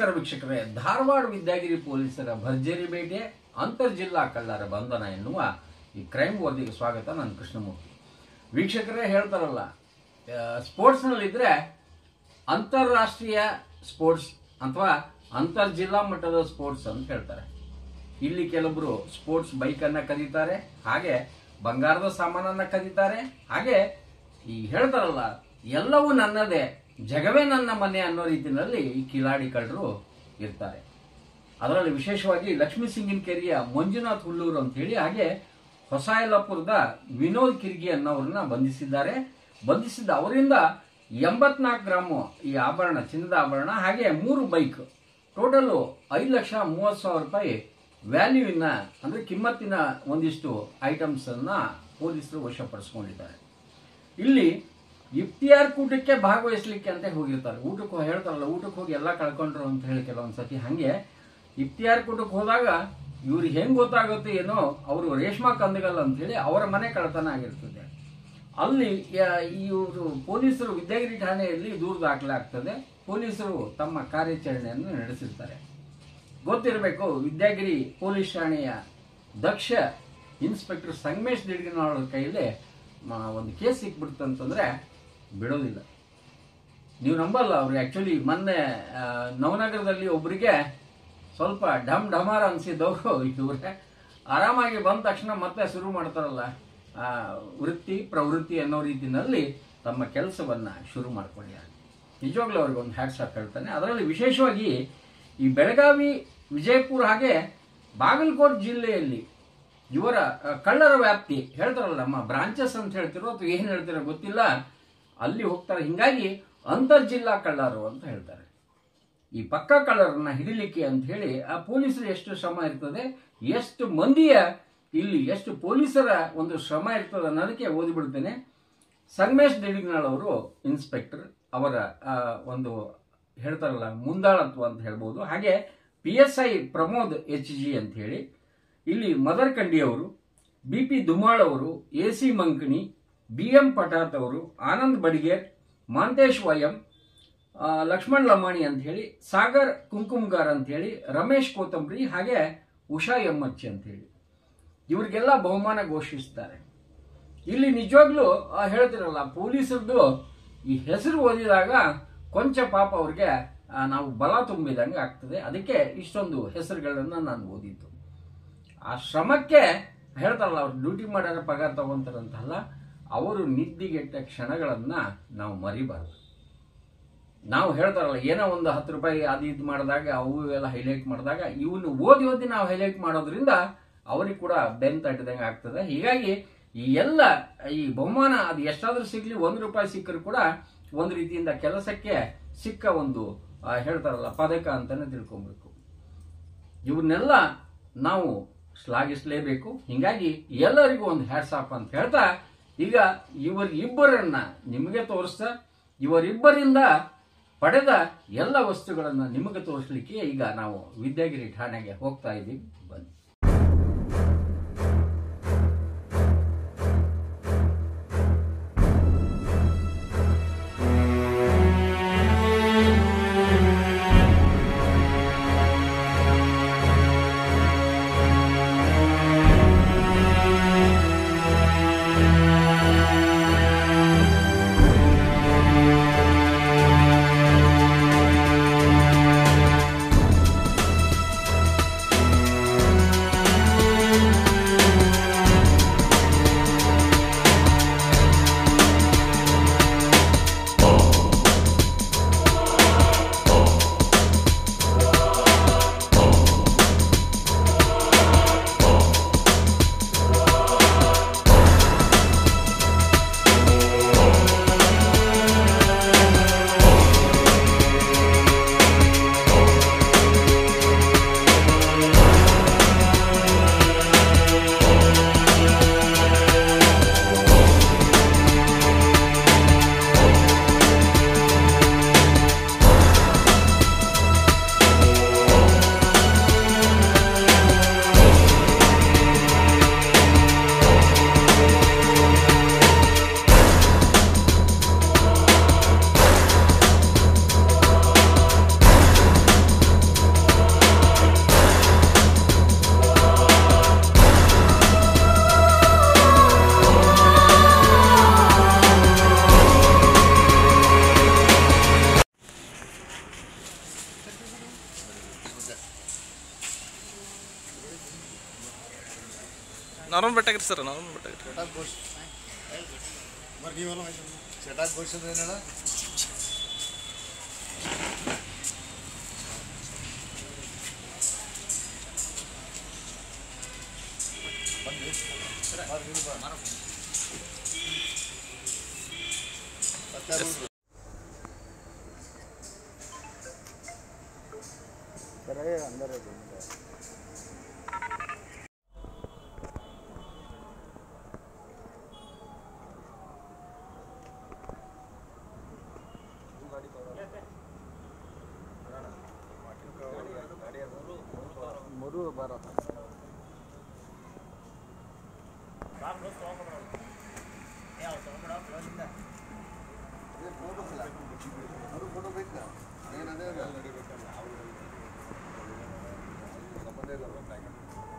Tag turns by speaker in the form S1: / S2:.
S1: ನಮಸ್ಕಾರ ವೀಕ್ಷಕರೇ ಧಾರವಾಡ ವಿದ್ಯಾಗಿರಿ ಪೊಲೀಸರ ಭರ್ಜರಿ ಭೇಟಿ ಅಂತರ್ ಜಿಲ್ಲಾ ಕಳ್ಳರ ಬಂಧನ ಎನ್ನುವ ಈ ಕ್ರೈಮ್ ವರದಿಗೆ ಸ್ವಾಗತ ನಾನು ಕೃಷ್ಣಮೂರ್ತಿ ವೀಕ್ಷಕರೇ ಹೇಳ್ತಾರಲ್ಲ ಸ್ಪೋರ್ಟ್ಸ್ನಲ್ಲಿದ್ದರೆ ಅಂತಾರಾಷ್ಟ್ರೀಯ ಸ್ಪೋರ್ಟ್ಸ್ ಅಥವಾ ಅಂತರ್ ಜಿಲ್ಲಾ ಮಟ್ಟದ ಸ್ಪೋರ್ಟ್ಸ್ ಅಂತ ಹೇಳ್ತಾರೆ ಇಲ್ಲಿ ಕೆಲವರು ಸ್ಪೋರ್ಟ್ಸ್ ಬೈಕನ್ನು ಕದೀತಾರೆ ಹಾಗೆ ಬಂಗಾರದ ಸಾಮಾನನ್ನ ಕದೀತಾರೆ ಹಾಗೆ ಈ ಹೇಳ್ತಾರಲ್ಲ ಎಲ್ಲವೂ ನನ್ನದೇ ಜಗವೇ ನನ್ನ ಮನೆ ಅನ್ನೋ ರೀತಿಯಲ್ಲಿ ಈ ಕಿಲಾಡಿ ಕಳ್ಳರು ಇರ್ತಾರೆ ಅದರಲ್ಲಿ ವಿಶೇಷವಾಗಿ ಲಕ್ಷ್ಮೀ ಸಿಂಗಿನಕೆರೆಯ ಮಂಜುನಾಥ್ ಹುಲ್ಲೂರು ಅಂತ ಹೇಳಿ ಹಾಗೆ ಹೊಸ ಯಲ್ಲಾಪುರದ ವಿನೋದ್ ಕಿರ್ಗಿ ಅನ್ನೋರನ್ನ ಬಂಧಿಸಿದ್ದಾರೆ ಬಂಧಿಸಿದ ಅವರಿಂದ ಎಂಬತ್ನಾಲ್ಕು ಗ್ರಾಮು ಈ ಆಭರಣ ಚಿನ್ನದ ಆಭರಣ ಹಾಗೆ ಮೂರು ಬೈಕ್ ಟೋಟಲು ಐದು ಲಕ್ಷ ಮೂವತ್ತು ಸಾವಿರ ರೂಪಾಯಿ ವ್ಯಾಲ್ಯೂವಿನ ಅಂದ್ರೆ ಕಿಮ್ಮತ್ತಿನ ಒಂದಿಷ್ಟು ಐಟಮ್ಸ್ ಅನ್ನ ಪೊಲೀಸರು ವಶಪಡಿಸ್ಕೊಂಡಿದ್ದಾರೆ ಇಲ್ಲಿ ಇಫ್ತಿಯಾರ್ ಕೂಟಕ್ಕೆ ಭಾಗವಹಿಸ್ಲಿಕ್ಕೆ ಅಂತ ಹೋಗಿರ್ತಾರೆ ಊಟಕ್ಕೆ ಹೋಗಿ ಹೇಳ್ತಾರಲ್ಲ ಊಟಕ್ಕೆ ಹೋಗಿ ಎಲ್ಲ ಕಳ್ಕೊಂಡ್ರು ಅಂತ ಹೇಳಿ ಕೆಲವೊಂದು ಸತಿ ಹಾಗೆ ಇಫ್ತಿಯಾರ್ ಕೂಟಕ್ಕೆ ಹೋದಾಗ ಇವ್ರಿಗೆ ಹೆಂಗ್ ಗೊತ್ತಾಗುತ್ತೆ ಏನೋ ಅವರು ರೇಷ್ಮಾ ಕಂದಗಲ್ ಅಂತ ಹೇಳಿ ಅವರ ಮನೆ ಕಳ್ಳತನ ಆಗಿರ್ತದೆ ಅಲ್ಲಿ ಇವರು ಪೊಲೀಸರು ವಿದ್ಯಾಗಿರಿ ಠಾಣೆಯಲ್ಲಿ ದೂರು ದಾಖಲಾಗ್ತದೆ ಪೊಲೀಸರು ತಮ್ಮ ಕಾರ್ಯಾಚರಣೆಯನ್ನು ನಡೆಸಿರ್ತಾರೆ ಗೊತ್ತಿರಬೇಕು ವಿದ್ಯಾಗಿರಿ ಪೊಲೀಸ್ ಠಾಣೆಯ ದಕ್ಷ ಇನ್ಸ್ಪೆಕ್ಟರ್ ಸಂಗಮೇಶ್ ದಿಡ್ಗಿನವರ ಕೈಯಲ್ಲಿ ಮ- ಒಂದು ಕೇಸ್ ಸಿಕ್ಬಿಡ್ತಂತಂದ್ರೆ ಬಿಡೋದಿಲ್ಲ ನೀವು ನಂಬಲ್ಲ ಅವ್ರು ಆಕ್ಚುಲಿ ಮೊನ್ನೆ ಆ, ನವನಗರದಲ್ಲಿ ಒಬ್ಬರಿಗೆ ಸ್ವಲ್ಪ ಢಮ್ ಢಮಾರ ಅನ್ಸಿದ್ದವರು ಇವ್ರೆ ಆರಾಮಾಗಿ ಬಂದ ತಕ್ಷಣ ಮತ್ತೆ ಶುರು ಮಾಡ್ತಾರಲ್ಲ ಆ, ವೃತ್ತಿ ಪ್ರವೃತ್ತಿ ಅನ್ನೋ ರೀತಿನಲ್ಲಿ ತಮ್ಮ ಕೆಲಸವನ್ನ ಶುರು ಮಾಡ್ಕೊಂಡಿದ್ದಾರೆ ನಿಜವಾಗ್ಲೂ ಅವ್ರಿಗೆ ಒಂದು ಹ್ಯಾಟ್ಸ್ ಆಫ್ ಹೇಳ್ತಾನೆ ಅದರಲ್ಲಿ ವಿಶೇಷವಾಗಿ ಈ ಬೆಳಗಾವಿ ವಿಜಯಪುರ ಹಾಗೆ ಬಾಗಲಕೋಟೆ ಜಿಲ್ಲೆಯಲ್ಲಿ ಇವರ ಆ, ಕಳ್ಳರ ವ್ಯಾಪ್ತಿ ಹೇಳ್ತಾರಲ್ಲ ನಮ್ಮ ಬ್ರಾಂಚಸ್ ಅಂತ ಹೇಳ್ತಿರೋ ಅಥವಾ ಏನು ಹೇಳ್ತಿರೋ ಗೊತ್ತಿಲ್ಲ ಅಲ್ಲಿ ಹೋಗ್ತಾರೆ ಹಿಂಗಾಗಿ ಅಂತರ್ ಜಿಲ್ಲಾ ಕಳ್ಳರು ಅಂತ ಹೇಳ್ತಾರೆ ಈ ಪಕ್ಕ ಕಳ್ಳರನ್ನ ಹಿಡಿಲಿಕ್ಕೆ ಅಂತ ಹೇಳಿ ಆ ಪೊಲೀಸರು ಎಷ್ಟು ಶ್ರಮ ಇರ್ತದೆ ಎಷ್ಟು ಮಂದಿಯ ಇಲ್ಲಿ ಎಷ್ಟು ಪೊಲೀಸರ ಒಂದು ಶ್ರಮ ಇರ್ತದೆ ಅನ್ನೋದಕ್ಕೆ ಓದಿಬಿಡ್ತೇನೆ ಸಂಗಮೇಶ್ ದಿಡಿಗ್ನಾಳ್ ಅವರು ಇನ್ಸ್ಪೆಕ್ಟರ್ ಅವರ ಆ, ಒಂದು ಹೇಳ್ತಾರಲ್ಲ ಮುಂದಾಳತ್ವ ಅಂತ ಹೇಳ್ಬೋದು ಹಾಗೆ P S I Pramod H G ಅಂತ ಹೇಳಿ ಇಲ್ಲಿ ಮದರ್ ಕಂಡಿ ಅವರು ಬಿ ಪಿ ದುಮಾಳ್ ಅವರು A C Mankani B M Patat ಅವರು ಆನಂದ್ ಬಡಿಗೇರ್ ಮಾಂತೇಶ್ ವಯಂ ಆ, ಲಕ್ಷ್ಮಣ್ ಲಮಾಣಿ ಅಂತ ಹೇಳಿ ಸಾಗರ್ ಕುಂಕುಮ್ಗಾರ್ ಅಂತ ಹೇಳಿ ರಮೇಶ್ ಕೋತಂಬ್ರಿ ಹಾಗೆ ಉಷಾ ಎಮ್ಮಚ್ಚಿ ಅಂತ ಹೇಳಿ ಇವರಿಗೆಲ್ಲ ಬಹುಮಾನ ಘೋಷಿಸ್ತಾರೆ ಇಲ್ಲಿ ನಿಜವಾಗ್ಲೂ ಆ, ಹೇಳ್ತಿರಲ್ಲ ಪೊಲೀಸರದು ಈ ಹೆಸರು ಓದಿದಾಗ ಕೊಂಚ ಪಾಪ ಅವ್ರಿಗೆ ಆ, ನಾವು ಬಲ ತುಂಬಿದಂಗೆ ಆಗ್ತದೆ ಅದಕ್ಕೆ ಇಷ್ಟೊಂದು ಹೆಸರುಗಳನ್ನ ನಾನು ಓದಿದ್ದು ಆ ಶ್ರಮಕ್ಕೆ ಹೇಳ್ತಾರಲ್ಲ ಅವ್ರು ಡ್ಯೂಟಿ ಮಾಡ್ಯಾರ ಪಗಾರ ತಗೊಂತಾರಂತಲ್ಲ ಅವರು ನಿದ್ದಿಗೆಟ್ಟ ಕ್ಷಣಗಳನ್ನ ನಾವು ಮರಿಬಾರ್ದು ನಾವು ಹೇಳ್ತಾರಲ್ಲ ಏನೋ ಒಂದು ಹತ್ತು ರೂಪಾಯಿ ಅದು ಇದು ಮಾಡಿದಾಗ ಅವು ಎಲ್ಲ ಹೈಲೈಟ್ ಮಾಡಿದಾಗ ಇವನು ಓದಿ ಓದಿ ನಾವು ಹೈಲೈಟ್ ಮಾಡೋದ್ರಿಂದ ಅವ್ರಿಗೆ ಕೂಡ ಬೆನ್ ತಟ್ಟಿದಂಗೆ ಆಗ್ತದೆ ಹೀಗಾಗಿ ಈ ಎಲ್ಲ ಈ ಬಹುಮಾನ ಅದು ಎಷ್ಟಾದ್ರೂ ಸಿಗ್ಲಿ ಒಂದು ರೂಪಾಯಿ ಸಿಕ್ಕರು ಕೂಡ ಒಂದು ರೀತಿಯಿಂದ ಕೆಲಸಕ್ಕೆ ಸಿಕ್ಕ ಒಂದು ಆ, ಹೇಳ್ತಾರಲ್ಲ ಪದಕ ಅಂತಾನೆ ತಿಳ್ಕೊಬೇಕು ಇವನ್ನೆಲ್ಲ ನಾವು ಶ್ಲಾಘಿಸಲೇಬೇಕು ಹಿಂಗಾಗಿ ಎಲ್ಲರಿಗೂ ಒಂದು ಹ್ಯಾಟ್ಸ್ ಆಫ್ ಅಂತ ಹೇಳ್ತಾ ಈಗ ಇವರ ಇಬ್ಬರನ್ನ ನಿಮಗೆ ತೋರಿಸ್ತಾ ಇವರಿಬ್ಬರಿಂದ ಪಡೆದ ಎಲ್ಲ ವಸ್ತುಗಳನ್ನ ನಿಮಗೆ ತೋರಿಸ್ಲಿಕ್ಕೆ ಈಗ ನಾವು ವಿದ್ಯಾಗಿರಿ ಠಾಣೆಗೆ ಹೋಗ್ತಾ ಇದ್ದೀವಿ ಬನ್ನಿ
S2: ಠಠಠಠ ನಾರ್ಮಲ್ ಬೆಟ್ಟಾಗ್ರಿ ಸರ್ ನಾರ್ಮಲ್ ಬೆಟ್ಟಾಗ್ರಿ
S3: ಚಟಾಕ್ ಘೋಷ್ మరి ನೀವೆಲ್ಲ ಚಟಾಕ್ ಘೋಷ್ ಅಂದ್ರೆ ಏನಣ್ಣ ಬಂದ್ರಿ? ಬರ್ರಿ, ಇಲ್ಲಿ ಬಾ. ಮತ್ತೆ ಯಾರು? ಅದೇ ಫೋಟೋ ಇಲ್ಲ. ಅದು ಫೋಟೋ ಬೇಕಾ ಏನು ಅದೇ ಅಲ್ಲ. ಸಂಬಂಧ ಇಲ್ಲ.